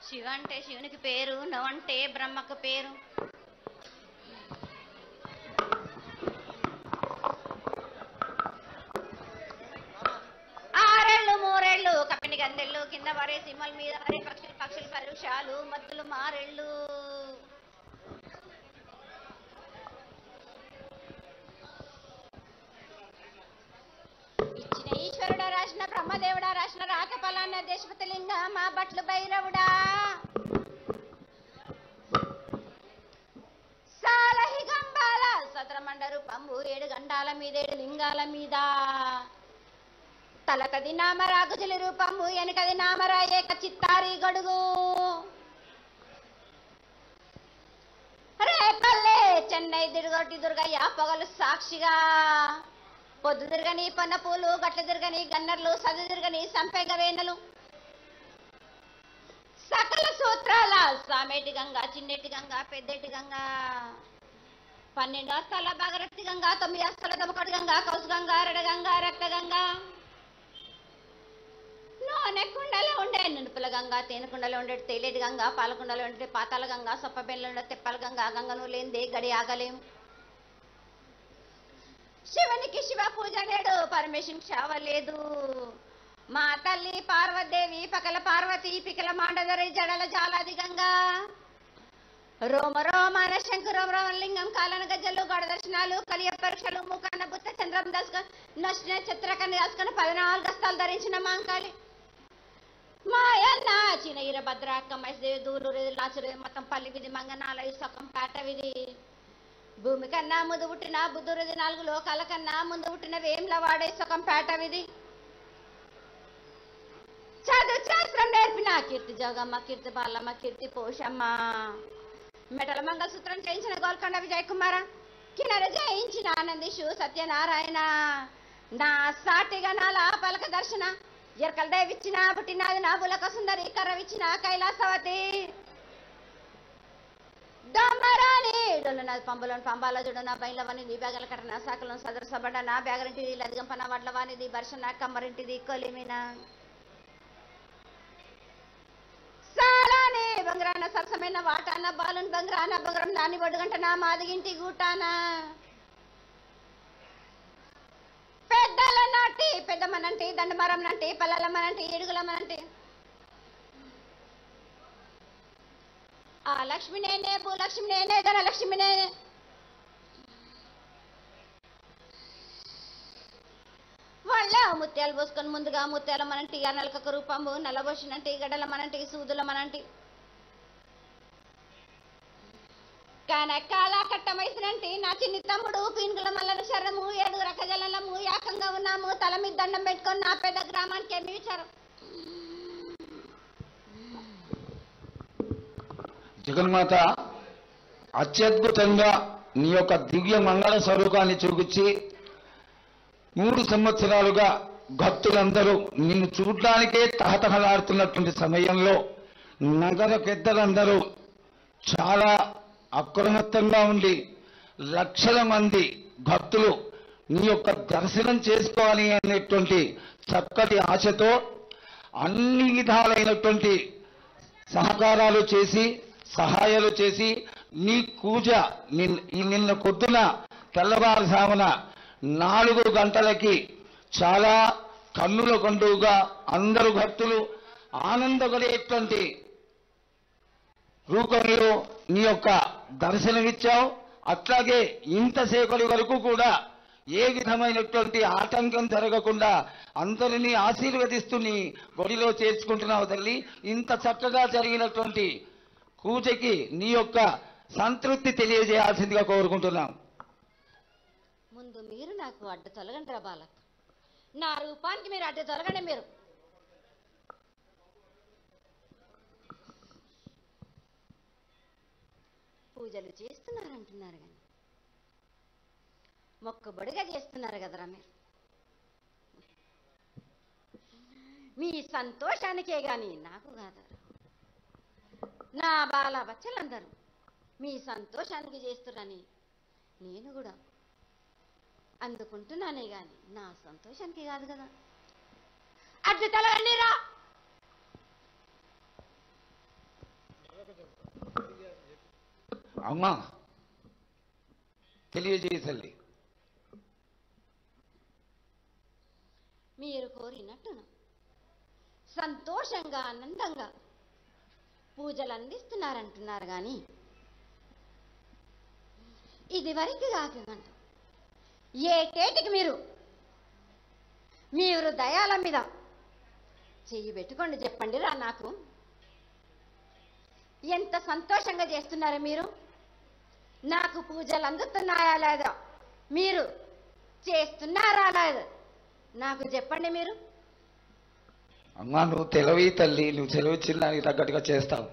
శివ అంటే శివునికి పేరు నవంటే బ్రహ్మకు పేరు ఆరేళ్ళు మూరేళ్ళు కప్పిని గందెళ్ళు కింద వరే సిమ్మల మీద వరే పక్షులు పక్షులు పరుషాలు మద్దులు మారెళ్ళు ఇచ్చిన ఈశ్వరుడా రాసిన బ్రహ్మదేవుడా రాసిన రాత ఫలాన్న దేశపతి లింగ మా బట్లు భైరవుడా సాలహి గంబాల సదరమండరు పంబు ఏడు గండాల మీద ఏడు లింగాల మీద తలకది నామరాగుజులి రూపము వెనకది నామరా ఏక చిత్తారి గడుగు రేపల్లే చెన్నై దిరుగొట్టి దుర్గయ్య పొగలు సాక్షిగా పొద్దు తిరగని పన్న పూలు గట్ల తిరగని గన్నర్లు సదు తిరగని సంపెగ వేనలు సకల సూత్రాల సామేటి గంగ చిన్నెటి గంగ పెద్దటి గంగ పన్నెండు అస్తాల బాగరక్తి గంగ తొమ్మిది అస్తాల దమకటి గంగ కౌసు గంగ రెడ గంగ రక్త గంగ నూనె కుండలో ఉండే నునుపుల గంగ తేనె కుండలో ఉండే తేలేటి గంగ పాలకుండలో ఉండే పాతాల గంగ సొప్ప బెల్లలో ఉండే తెప్పల గంగ గంగను లేనిదే గడి ఆగలేం శివునికి శివ పూజ లేడు పరమేశ్వరునికి శావ లేదు మా తల్లి పార్వదేవి పకల పార్వతి పికల మాండదరి జడల జాలాది గంగా రోమ రోమాన శంకురం రోమలింగం కాలన గజ్జలు గడ దర్శనాలు కలియ పరీక్షలు ముఖాన బుత్త చంద్రం దశక నచ్చిన చిత్రకని దాసుకొని పద్నాలుగు గస్తాలు ధరించిన మాంకాళి మాయన్న చిన్న ఈర భద్రాక్క మైసదేవి దూరు లాచురు మొత్తం పల్లి విధి మంగనాల సొక్కం పేట విధి భూమి కన్నా ముందు పుట్టిన బుద్ధుడిది నాలుగు లోకాల కన్నా ముందు పుట్టిన వేంల వాడే సుఖం పేట విధి చదువు శాస్త్రం నేర్పిన కీర్తి జోగమ్మ కీర్తి బాలమ్మ కీర్తి పోషమ్మ మెటల మంగళసూత్రం చేయించిన గోల్కొండ విజయ్ కుమార కిన్నర జయించిన ఆనందిషు సత్యనారాయణ నా సాటిగా నాల పలక దర్శన ఎరకల దేవిచ్చిన పుట్టినది నా బులక సుందరి కర్రవిచ్చిన కైలాసవతి దొమ్మరాని డొల్లున పంబులను పంబాల జుడున బయలవని నీ బ్యాగల కట్టిన సాకలను సదర సబడ నా బ్యాగరింటిది లదిగంపన వడ్లవానిది బర్షన కమ్మరింటిది కొలిమిన సాలానే బంగారాన సరసమైన వాటాన బాలున్ బంగారాన బంగారం దాని బొడ్డుగంటన మాదిగింటి గూటాన పెద్దల నాటి పెద్దమ్మనంటి దండమరం నంటి పల్లెలమ్మనంటి ఏడుగులమ్మనంటి ఆ లక్ష్మి నేనే భూలక్ష్మి నేనే ధనలక్ష్మి నేనే వాళ్ళ ముత్యాలు పోసుకొని ముందుగా ముత్యాల మనంటి ఆ నలకకు రూపంబు నల్లబోసినంటి గడల మనంటి సూదుల మనంటి కనకాల కట్టమైసినంటి నా చిన్ని తమ్ముడు పీనుగుల మల్లన శరము ఏడు రకజలము ఏకంగా ఉన్నాము తల మీద దండం పెట్టుకొని నా పెద్ద గ్రామానికి ఏమి విచారం జగన్మాత అత్యద్భుతంగా నీ యొక్క దివ్య మంగళ స్వరూపాన్ని చూపించి మూడు సంవత్సరాలుగా భక్తులందరూ నిన్ను చూడడానికే తహతహలాడుతున్నటువంటి సమయంలో నగర పెద్దలందరూ చాలా అప్రమత్తంగా ఉండి లక్షల మంది భక్తులు నీ యొక్క దర్శనం చేసుకోవాలి అనేటువంటి చక్కటి ఆశతో అన్ని విధాలైనటువంటి సహకారాలు చేసి సహాయాలు చేసి నీ పూజ నిన్- ఈ నిన్న పొద్దున తెల్లవారుజామున నాలుగు గంటలకి చాలా కన్నుల కండుగా అందరు భక్తులు ఆనందపడేటువంటి రూపంలో నీ యొక్క దర్శనమిచ్చావు అట్లాగే ఇంతసేపటి వరకు కూడా ఏ విధమైనటువంటి ఆటంకం జరగకుండా అందరినీ ఆశీర్వదిస్తూ నీ గుడిలో చేర్చుకుంటున్నావు తల్లి ఇంత చక్కగా జరిగినటువంటి పూజకి నీ యొక్క సంతృప్తి తెలియజేయాల్సిందిగా కోరుకుంటున్నాం ముందు మీరు నాకు అడ్డు తొలగండి రా బాలక్ నా రూపానికి మీరు అడ్డు తొలగండి మీరు పూజలు చేస్తున్నారంటున్నారు కానీ మొక్కుబడిగా చేస్తున్నారు కదరా మీరు మీ సంతోషానికే గాని నాకు కాదరా నా బాల బచ్చలందరూ మీ సంతోషానికి చేస్తురని నేను కూడా అందుకుంటున్నానే గాని నా సంతోషానికి కాదు కదా అడ్డు తలగండిరా అమ్మా తెలియజేయ తల్లి మీరు కోరినట్టున సంతోషంగా ఆనందంగా పూజలు అందిస్తున్నారంటున్నారు కానీ ఇది వరకు కాకంట ఏటేటికి మీరు మీరు దయాల మీద చెయ్యి పెట్టుకోండి చెప్పండి రా నాకు ఎంత సంతోషంగా చేస్తున్నారు మీరు నాకు పూజలు అందుతున్నాయా లేదా మీరు చేస్తున్నారా లేదా నాకు చెప్పండి మీరు అమ్మా నువ్వు తెలివి తల్లి నువ్వు సెలవిచ్చిన దానికి తగ్గట్టుగా చేస్తావు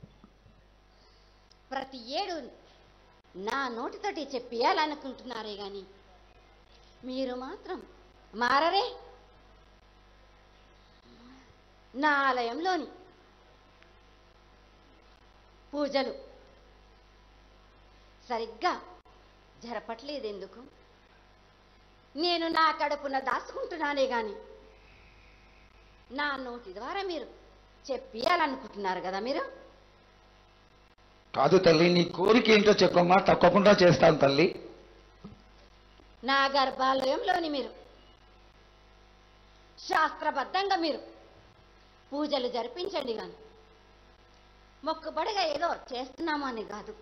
ప్రతి ఏడు నా నోటితోటి చెప్పియాలనుకుంటున్నారే గాని మీరు మాత్రం మారరే నా ఆలయంలోని పూజలు సరిగ్గా జరపట్లేదు ఎందుకు నేను నా కడుపున దాచుకుంటున్నానే గాని నా నోటి ద్వారా మీరు చెప్పియాలనుకుంటున్నారు కదా మీరు కాదు తల్లి నీ కోరిక ఏంటో చెప్పమ్మా తప్పకుండా చేస్తాను తల్లి నా గర్భాలయంలోని మీరు శాస్త్రబద్ధంగా మీరు పూజలు జరిపించండి కానీ మొక్కుబడిగా ఏదో చేస్తున్నాము అని కాదు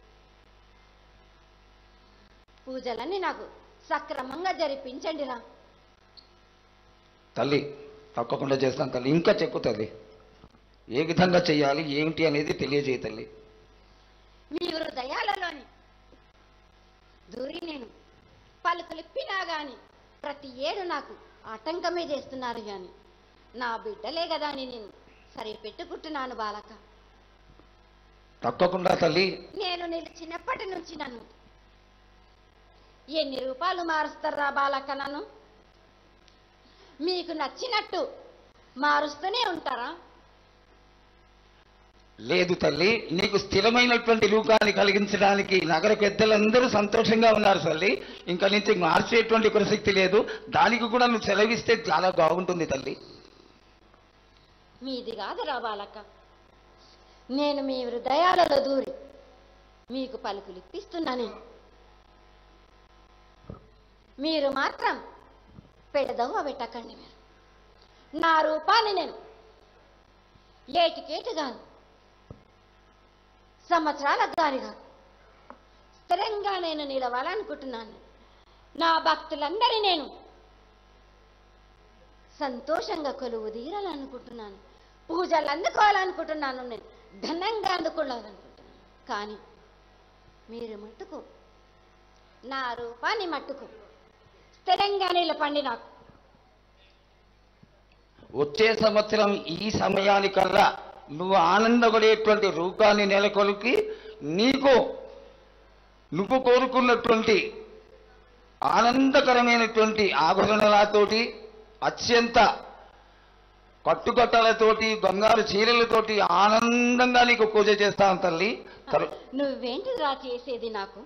పూజలన్నీ నాకు సక్రమంగా జరిపించండి రా తల్లి తప్పకుండా చేస్తాను తల్లి ఇంకా చెప్పు తల్లి ఏ విధంగా చేయాలి ఏంటి అనేది తెలియజేయ తల్లి మీ హృదయాలలోని దూరి నేను పలుకులిప్పినా గాని ప్రతి ఏడు నాకు ఆటంకమే చేస్తున్నారు గాని నా బిడ్డలే కదా అని నేను సరే పెట్టుకుంటున్నాను బాలక తప్పకుండా తల్లి నేను నిలిచినప్పటి నుంచి నన్ను ఎన్ని రూపాయలు మారుస్తారా బాలక నన్ను మీకు నచ్చినట్టు మారుస్తూనే ఉంటారా లేదు తల్లి నీకు స్థిరమైనటువంటి రూపాన్ని కలిగించడానికి నగర పెద్దలందరూ సంతోషంగా ఉన్నారు తల్లి ఇంకా నుంచి మార్చేటువంటి ప్రసక్తి లేదు దానికి కూడా నువ్వు సెలవిస్తే చాలా బాగుంటుంది తల్లి మీది కాదురా బాలక నేను మీ హృదయాలలో దూరి మీకు పలుకులు ఇప్పిస్తున్నాను మీరు మాత్రం పెడదవ్వ పెట్టకండి మీరు నా రూపాన్ని నేను ఏటికేటి కాదు సంవత్సరాలకు గాని కాదు స్థిరంగా నేను నిలవాలనుకుంటున్నాను నా భక్తులందరి నేను సంతోషంగా కొలువు తీరాలనుకుంటున్నాను పూజలు అందుకోవాలనుకుంటున్నాను నేను ఘనంగా అందుకోవాలనుకుంటున్నాను కానీ మీరు మట్టుకు నా రూపాన్ని మట్టుకు స్థిరంగా నిలపండి నాకు వచ్చే సంవత్సరం ఈ సమయానికల్లా నువ్వు ఆనందపడేటువంటి రూపాన్ని నెలకొల్పి నీకు నువ్వు కోరుకున్నటువంటి ఆనందకరమైనటువంటి ఆభరణాలతోటి అత్యంత కట్టుకట్టలతోటి బంగారు చీరలతోటి ఆనందంగా నీకు పూజ చేస్తాను తల్లి తర్- నువ్వేంటిరా చేసేది నాకు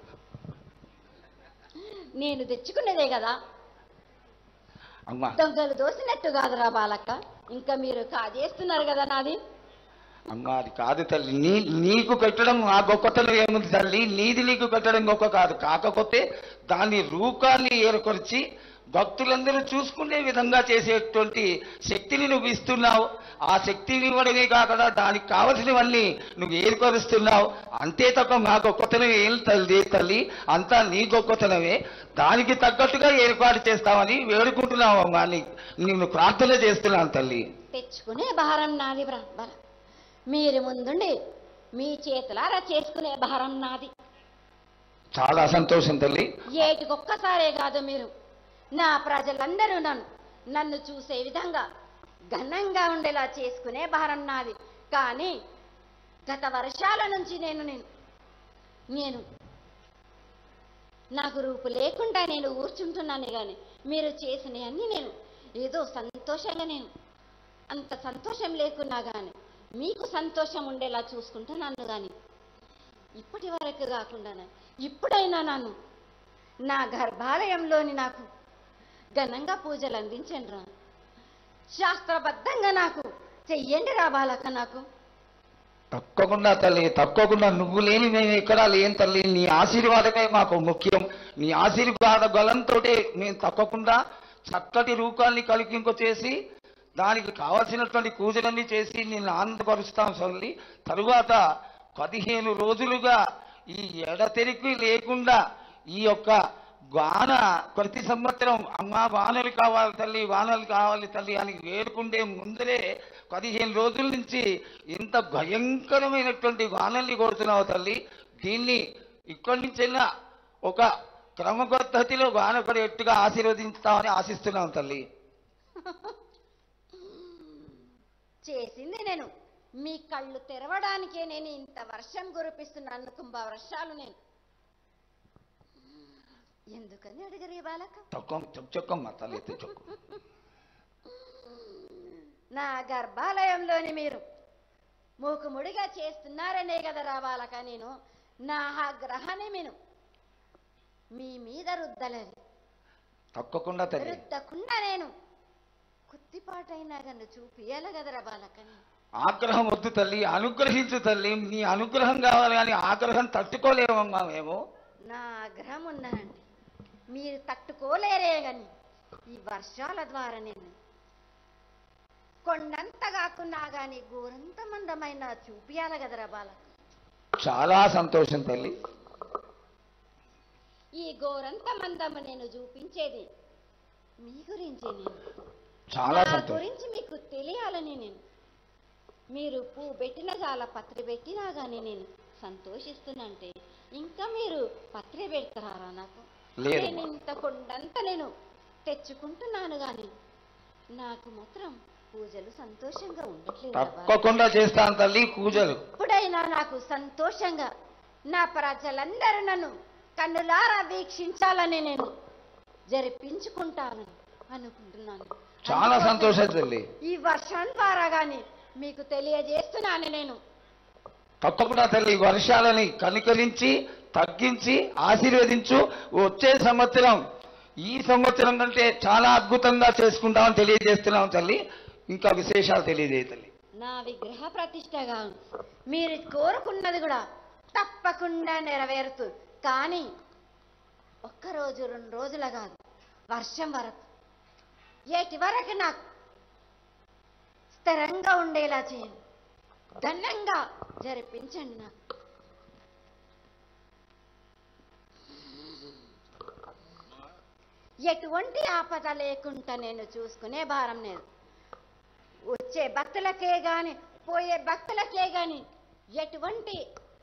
నేను తెచ్చుకున్నదే కదా అమ్మా దొంగలు దోసినట్టు కాదురా బాలక్క ఇంకా మీరు కాజేస్తున్నారు కదా నాది అమ్మా అది కాదు తల్లి నీ నీకు కట్టడం ఆ గొప్పతనం ఏముంది తల్లి నీది నీకు కట్టడం గొప్ప కాదు కాకపోతే దాని రూపాన్ని ఏర్పరిచి భక్తులందరూ చూసుకునే విధంగా చేసేటువంటి శక్తిని నువ్వు ఇస్తున్నావు ఆ శక్తిని ఇవ్వడమే కాకుండా దానికి కావలసినవన్నీ నువ్వు ఏర్పరుస్తున్నావు అంతే తప్ప మా గొప్పతనం ఏం తల్లి తల్లి అంతా నీ గొప్పతనమే దానికి తగ్గట్టుగా ఏర్పాటు చేస్తామని వేడుకుంటున్నావు అమ్మా నీ నిన్ను ప్రార్థన చేస్తున్నాను తల్లి తెచ్చుకునే భారం నాది బ్ర బల మీరు ముందుండి మీ చేతులారా చేసుకునే భారం నాది చాలా సంతోషం తల్లి ఏటికొక్కసారే కాదు మీరు నా ప్రజలందరూ నన్ను నన్ను చూసే విధంగా ఘనంగా ఉండేలా చేసుకునే భారం నాది కానీ గత వర్షాల నుంచి నేను నేను నేను నాకు రూపు లేకుండా నేను ఊర్చుంటున్నాను కానీ మీరు చేసినవన్నీ నేను ఏదో సంతోషంగా నేను అంత సంతోషం లేకున్నా కానీ మీకు సంతోషం ఉండేలా చూసుకుంటున్నాను కానీ ఇప్పటి వరకు కాకుండా ఇప్పుడైనా నన్ను నా గర్భాలయంలోని నాకు ఘనంగా పూజలు అందించండి రా శాస్త్రబద్ధంగా నాకు చెయ్యండి రా బాలక నాకు తప్పకుండా తల్లి తప్పకుండా నువ్వు లేని మేము ఎక్కడా లేని తల్లి నీ ఆశీర్వాదమే మాకు ముఖ్యం నీ ఆశీర్వాద బలంతో మేము తప్పకుండా చక్కటి రూపాన్ని కలిగింప చేసి దానికి కావలసినటువంటి పూజలన్నీ చేసి నిన్ను ఆనందపరుస్తాం తల్లి తరువాత పదిహేను రోజులుగా ఈ ఎడతెరికి లేకుండా ఈ యొక్క వాన ప్రతి సంవత్సరం అమ్మ వానలు కావాలి తల్లి వానలు కావాలి తల్లి అని వేడుకుండే ముందరే పదిహేను రోజుల నుంచి ఇంత భయంకరమైనటువంటి వానల్ని కొడుతున్నావు తల్లి దీన్ని ఇక్కడి నుంచైనా ఒక క్రమ పద్ధతిలో వాన పడేట్టుగా ఆశీర్వదిస్తామని ఆశిస్తున్నాం తల్లి చేసింది నేను మీ కళ్ళు తెరవడానికే నేను ఇంత వర్షం కురిపిస్తున్నాను కుంభ వర్షాలు నేను ఎందుకని అడిగరు ఈ బాలక చొక్కం చొక్ చొక్కమ్మ తల్లి ఎత్తి చొక్కు నా గర్భాలయంలోని మీరు మూకుముడిగా చేస్తున్నారనే కదా రా బాలక నేను నా ఆగ్రహాన్ని నేను మీ మీద రుద్దలేదు తప్పకుండా తల్లి రుద్దకుండా నేను కుత్తిపాటైనా కన్ను చూపియాల కదరా బాలకని ఆగ్రహం వద్దు తల్లి అనుగ్రహించు తల్లి నీ అనుగ్రహం కావాలి కానీ ఆగ్రహం తట్టుకోలేమమ్మా మేము నా ఆగ్రహం ఉన్నానండి మీరు తట్టుకోలేరే గాని ఈ వర్షాల ద్వారా నేను కొండంత కాకున్నా గాని గోరంత మందమైన చూపియాల కదరా బాలక చాలా సంతోషం తల్లి ఈ గోరంత మందము నేను చూపించేది మీ గురించి నేను చాలా నా సంతోషం గురించి మీకు తెలియాలని నేను మీరు పువ్వు పెట్టిన చాలా పత్రి పెట్టినా కానీ నేను సంతోషిస్తున్నంటే ఇంకా మీరు పత్రి పెడతారా నాకు లేదు. నేను ఇంత కొండంత నేను తెచ్చుకుంటున్నాను కానీ నాకు మాత్రం పూజలు సంతోషంగా ఉండట్లేదు బాబా. తప్పకుండా చేస్తాను తల్లి పూజలు ఎప్పుడైనా నాకు సంతోషంగా నా ప్రజలందరూ నన్ను కన్నులారా వీక్షించాలని నేను జరిపించుకుంటానని అనుకుంటున్నాను చాలా అందుకోసం సంతోషం తల్లి ఈ వర్షం ద్వారా గాని మీకు తెలియజేస్తున్నాను నేను తప్పకుండా తల్లి వర్షాలని కనికరించి తగ్గించి ఆశీర్వదించు వచ్చే సంవత్సరం ఈ సంవత్సరం కంటే చాలా అద్భుతంగా చేసుకుంటామని తెలియజేస్తున్నాం తల్లి ఇంకా విశేషాలు తెలియజేయ తల్లి నా విగ్రహ ప్రతిష్టగా మీరు కోరుకున్నది కూడా తప్పకుండా నెరవేరుతు కానీ ఒక్క రోజు రెండు రోజుల కాదు వర్షం వరకు ఏటి వరకు నాకు స్థిరంగా ఉండేలా చేయండి ఘనంగా జరిపించండి నాకు ఎటువంటి ఆపద లేకుండా నేను చూసుకునే భారం లేదు వచ్చే భక్తులకే గాని పోయే భక్తులకే గాని ఎటువంటి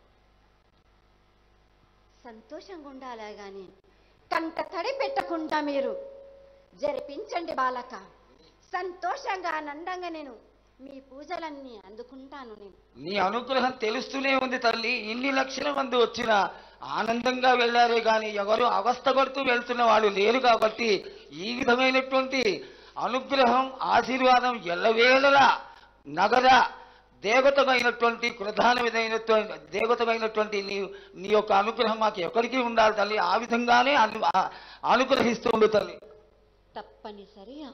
సంతోషంగా ఉండాలా గాని కంట తడి పెట్టకుండా మీరు జరిపించండి బాలక సంతోషంగా ఆనందంగా నేను మీ పూజలన్నీ అందుకుంటాను నేను నీ అనుగ్రహం తెలుస్తూనే ఉంది తల్లి ఇన్ని లక్షల మంది వచ్చినా ఆనందంగా వెళ్ళారే కానీ ఎవరు అవస్థ పడుతూ వెళ్తున్న వాళ్ళు లేరు కాబట్టి ఈ విధమైనటువంటి అనుగ్రహం ఆశీర్వాదం ఎల్లవేళలా నగర దేవతమైనటువంటి ప్రధానమైనటువంటి దేవతమైనటువంటి నీ నీ యొక్క అనుగ్రహం మాకు ఎక్కడికి ఉండాలి తల్లి ఆ విధంగానే అను ఆ- అనుగ్రహిస్తూ ఉండు తల్లి తప్పనిసరిగా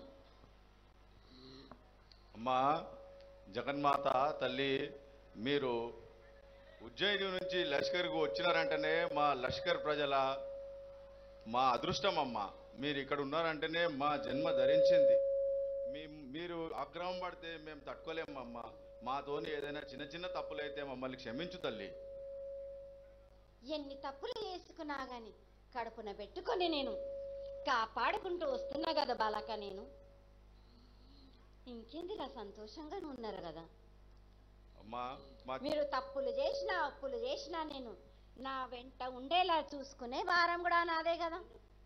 అమ్మా జగన్మాత తల్లి మీరు ఉజ్జయిని నుంచి లష్కర్కు వచ్చినారంటేనే మా లష్కర్ ప్రజల మా అదృష్టం అమ్మ మీరు ఇక్కడ ఉన్నారంటేనే మా జన్మ ధరించింది మీ మీరు ఆగ్రహం పడితే మేము తట్టుకోలేమమ్మా మాతోని ఏదైనా చిన్న చిన్న తప్పులైతే మమ్మల్ని క్షమించు తల్లి ఎన్ని తప్పులు చేసుకున్నా గాని కడుపున పెట్టుకొని నేను కాపాడుకుంటూ వస్తున్నా కదా బాలక నేను ఇంకేందిరా సంతోషంగా ఉన్నారు కదా అమ్మా మా మీరు తప్పులు చేసినా అప్పులు చేసినా నేను నా వెంట ఉండేలా చూసుకునే వారం కూడా నాదే కదా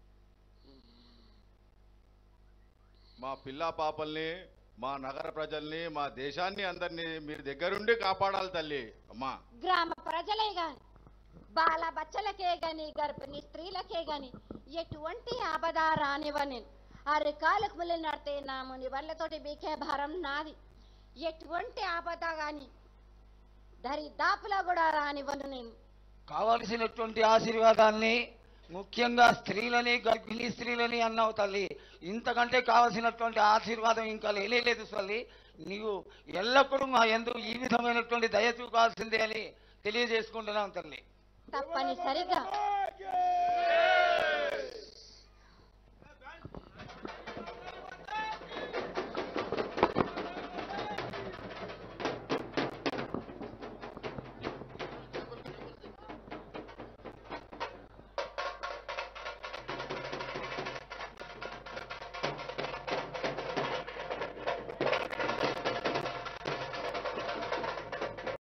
మా పిల్ల పాపల్ని మా నగర ప్రజల్ని మా దేశాన్ని అందరినీ మీరు దగ్గరుండి కాపాడాలి తల్లి అమ్మా గ్రామ ప్రజలే గాని బాల బచ్చలకే గాని గర్భిణీ స్త్రీలకే గాని ఎటువంటి ఆపద రానివ్వను అరికాలకు ముళ్ళు నడితే నా ముని వల్లతోటి బీకే భారం నాది ఎటువంటి ఆపద గాని దరిదాపులా కూడా రానివ్వను నేను కావలసినటువంటి ఆశీర్వాదాన్ని ముఖ్యంగా స్త్రీలని గర్భిణీ స్త్రీలని అన్నావు తల్లి ఇంతకంటే కావలసినటువంటి ఆశీర్వాదం ఇంకా లేనేలేదు తల్లి నీవు ఎల్లప్పుడూ మా ఎందు ఈ విధమైనటువంటి దయ చూపాల్సిందే అని తెలియజేసుకుంటున్నాం తల్లి తప్పనిసరిగా